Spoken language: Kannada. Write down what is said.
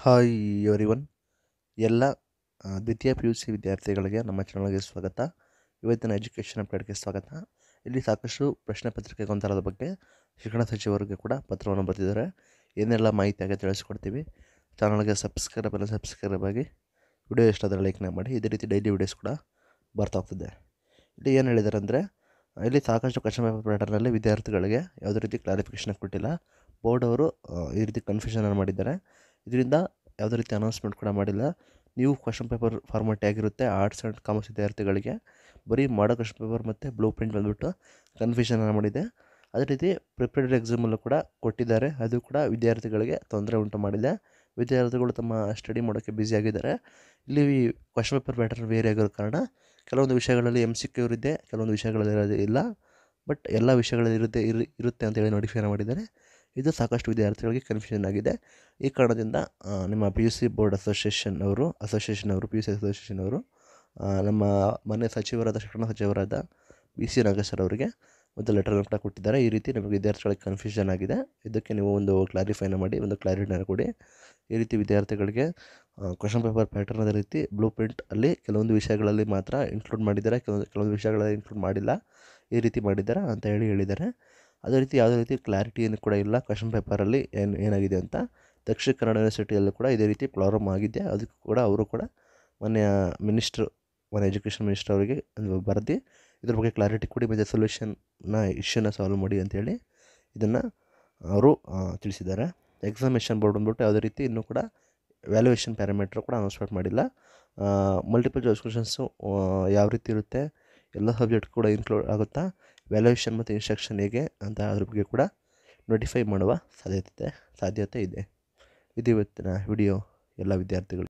ಹಾಯ್ ಎವ್ರಿ ಒನ್ ಎಲ್ಲ ಆ, ದ್ವಿತೀಯ ಪಿ ಯು ಸಿ ವಿದ್ಯಾರ್ಥಿಗಳಿಗೆ ನಮ್ಮ ಚಾನಲ್ಗೆ ಸ್ವಾಗತ ಇವತ್ತಿನ ಎಜುಕೇಷನ್ ಅಪ್ಡೇಟ್ಗೆ ಸ್ವಾಗತ ಇಲ್ಲಿ ಸಾಕಷ್ಟು ಪ್ರಶ್ನೆ ಪತ್ರಿಕೆ ಗೊಂದಲದ ಬಗ್ಗೆ ಶಿಕ್ಷಣ ಸಚಿವರಿಗೆ ಕೂಡ ಪತ್ರವನ್ನು ಬರೆದಿದ್ದಾರೆ ಏನೆಲ್ಲ ಮಾಹಿತಿಯಾಗಿ ತಿಳಿಸ್ಕೊಡ್ತೀವಿ ಚಾನಲ್ಗೆ ಸಬ್ಸ್ಕ್ರೈಬ್ ಎಲ್ಲ ಸಬ್ಸ್ಕ್ರೈಬ್ ಆಗಿ ವಿಡಿಯೋ ಇಷ್ಟ ಆದರೆ ಲೈಕ್ನ ಮಾಡಿ ಇದೇ ರೀತಿ ಡೈಲಿ ವಿಡಿಯೋಸ್ ಕೂಡ ಬರ್ತಾ ಹೋಗ್ತಿದೆ ಇಲ್ಲಿ ಏನು ಹೇಳಿದ್ದಾರೆ ಅಂದರೆ ಇಲ್ಲಿ ಸಾಕಷ್ಟು ಕ್ವಶನ್ ಪೇಪರ್ ಪ್ಯಾಟರ್ನಲ್ಲಿ ವಿದ್ಯಾರ್ಥಿಗಳಿಗೆ ಯಾವುದೇ ರೀತಿ ಕ್ಲಾರಿಫಿಕೇಷನ್ ಕೊಟ್ಟಿಲ್ಲ ಬೋರ್ಡ್ ಅವರು ಆ, ಈ ರೀತಿ ಕನ್ಫ್ಯೂಷನ್ ಮಾಡಿದ್ದಾರೆ ಇದರಿಂದ ಯಾವುದೇ ರೀತಿ ಅನೌನ್ಸ್ಮೆಂಟ್ ಕೂಡ ಮಾಡಿಲ್ಲ ನೀವು ಕ್ವಶನ್ ಪೇಪರ್ ಫಾರ್ಮೆಟ್ ಆಗಿರುತ್ತೆ ಆರ್ಟ್ಸ್ ಆ್ಯಂಡ್ ಕಾಮರ್ಸ್ ವಿದ್ಯಾರ್ಥಿಗಳಿಗೆ ಬರೀ ಮಾಡೋ ಕ್ವಶನ್ ಪೇಪರ್ ಮತ್ತು ಬ್ಲೂ ಪ್ರಿಂಟ್ ಬಂದುಬಿಟ್ಟು ಕನ್ಫ್ಯೂಷನ್ ಮಾಡಿದೆ ಅದೇ ರೀತಿ ಪ್ರಿಪೇರ್ಡ್ ಎಕ್ಸಾಮಲ್ಲೂ ಕೂಡ ಕೊಟ್ಟಿದ್ದಾರೆ ಅದು ಕೂಡ ವಿದ್ಯಾರ್ಥಿಗಳಿಗೆ ತೊಂದರೆ ಉಂಟು ಮಾಡಿದೆ ವಿದ್ಯಾರ್ಥಿಗಳು ತಮ್ಮ ಸ್ಟಡಿ ಮಾಡೋಕ್ಕೆ ಬ್ಯುಸಿ ಆಗಿದ್ದಾರೆ ಇಲ್ಲಿ ಕ್ವಶನ್ ಪೇಪರ್ ಪ್ಯಾಟರ್ನ್ ಬೇರೆ ಆಗಿರೋ ಕಾರಣ ಕೆಲವೊಂದು ವಿಷಯಗಳಲ್ಲಿ ಎಮ್ ಸಿ ಕ್ಯೂ ಇರುತ್ತೆ ಕೆಲವೊಂದು ವಿಷಯಗಳಲ್ಲಿ ಇರೋದು ಇಲ್ಲ ಬಟ್ ಎಲ್ಲ ವಿಷಯಗಳಲ್ಲಿ ಇರುತ್ತೆ ಇರು ಇರುತ್ತೆ ಅಂತೇಳಿ ನೋಟಿಫೈ ಮಾಡಿದ್ದಾರೆ ಇದು ಸಾಕಷ್ಟು ವಿದ್ಯಾರ್ಥಿಗಳಿಗೆ ಕನ್ಫ್ಯೂಷನ್ ಆಗಿದೆ ಈ ಕಾರಣದಿಂದ ಆ, ನಿಮ್ಮ P U C board association ಅವರು ಅಸೋಸಿಯೇಷನ್ ಅವರು ಪಿ ಯು ಸಿ ಅಸೋಸಿಯೇಷನ್ ಅವರು ಆ, ನಮ್ಮ ಮನೆ ಸಚಿವರಾದ ಶಿಕ್ಷಣ ಸಚಿವರಾದ ಬಿ ಸಿ ನಾಗೇಶ್ವರ ಅವರಿಗೆ ಒಂದು ಲೆಟರ್ನ ಕೂಡ ಕೊಟ್ಟಿದ್ದಾರೆ ಈ ರೀತಿ ನಿಮಗೆ ವಿದ್ಯಾರ್ಥಿಗಳಿಗೆ ಕನ್ಫ್ಯೂಷನ್ ಆಗಿದೆ ಇದಕ್ಕೆ ನೀವು ಒಂದು ಕ್ಲಾರಿಫೈನ ಮಾಡಿ ಒಂದು ಕ್ಲಾರಿಟಿನ ಕೊಡಿ ಈ ರೀತಿ ವಿದ್ಯಾರ್ಥಿಗಳಿಗೆ ಕ್ವಶನ್ ಪೇಪರ್ ಪ್ಯಾಟರ್ನ್ ಅದೇ ರೀತಿ ಬ್ಲೂ ಪ್ರಿಂಟ್ ಅಲ್ಲಿ ಕೆಲವೊಂದು ವಿಷಯಗಳಲ್ಲಿ ಮಾತ್ರ ಇನ್ಕ್ಲೂಡ್ ಮಾಡಿದ್ದಾರೆ ಕೆಲವೊಂದು ಕೆಲವೊಂದು ವಿಷಯಗಳಲ್ಲಿ ಇನ್ಕ್ಲೂಡ್ ಮಾಡಿಲ್ಲ ಈ ರೀತಿ ಮಾಡಿದ್ದಾರೆ ಅಂತ ಹೇಳಿ ಹೇಳಿದ್ದಾರೆ ಅದೇ ರೀತಿ ಯಾವುದೇ ರೀತಿ ಕ್ಲಾರಿಟಿಯನ್ನು ಕೂಡ ಇಲ್ಲ ಕ್ವಶನ್ ಪೇಪರಲ್ಲಿ ಏನು ಏನಾಗಿದೆ ಅಂತ ದಕ್ಷಿಣ ಕನ್ನಡ ಯೂನಿವರ್ಸಿಟಿಯಲ್ಲೂ ಕೂಡ ಇದೇ ರೀತಿ ಪ್ರಾಬ್ಲಮ್ ಆಗಿದೆ ಅದಕ್ಕೂ ಕೂಡ ಅವರು ಕೂಡ ಮೊನ್ನೆ ಮಿನಿಸ್ಟ್ರು ಮೊನ್ನೆ ಎಜುಕೇಷನ್ ಮಿನಿಸ್ಟರ್ ಅವರಿಗೆ ಒಂದು ಬರೆದು ಇದ್ರ ಬಗ್ಗೆ ಕ್ಲಾರಿಟಿ ಕೊಡಿ ಮತ್ತು ಸೊಲ್ಯೂಷನ್ನ ಇಶ್ಯೂನ ಸಾಲ್ವ್ ಮಾಡಿ ಅಂತೇಳಿ ಇದನ್ನು ಅವರು ಆ, ತಿಳಿಸಿದ್ದಾರೆ ಎಕ್ಸಾಮಿನೇಷನ್ ಬೋರ್ಡ್ ಬಂದ್ಬಿಟ್ಟು ಯಾವುದೇ ರೀತಿ ಇನ್ನೂ ಕೂಡ ವ್ಯಾಲ್ಯೂಯೇಷನ್ ಪ್ಯಾರಾಮೀಟ್ರ್ ಕೂಡ ಅನೌನ್ಸ್ಮೆಂಟ್ ಮಾಡಿಲ್ಲ ಮಲ್ಟಿಪಲ್ ಚಾಯ್ಸ್ ಕ್ವಶನ್ಸು ಯಾವ ರೀತಿ ಇರುತ್ತೆ ಎಲ್ಲ ಸಬ್ಜೆಕ್ಟ್ ಕೂಡ ಇನ್ಕ್ಲೂಡ್ ಆಗುತ್ತಾ ವ್ಯಾಲ್ಯೂಯೇಷನ್ ಮತ್ತು ಇನ್ಸ್ಟ್ರಕ್ಷನ್ ಹೇಗೆ ಅಂತ ಅದ್ರ ಬಗ್ಗೆ ಕೂಡ ನೋಟಿಫೈ ಮಾಡುವ ಸಾಧ್ಯತೆ ಸಾಧ್ಯತೆ ಇದೆ ಇದು ಇವತ್ತಿನ ವಿಡಿಯೋ ಎಲ್ಲ ವಿದ್ಯಾರ್ಥಿಗಳು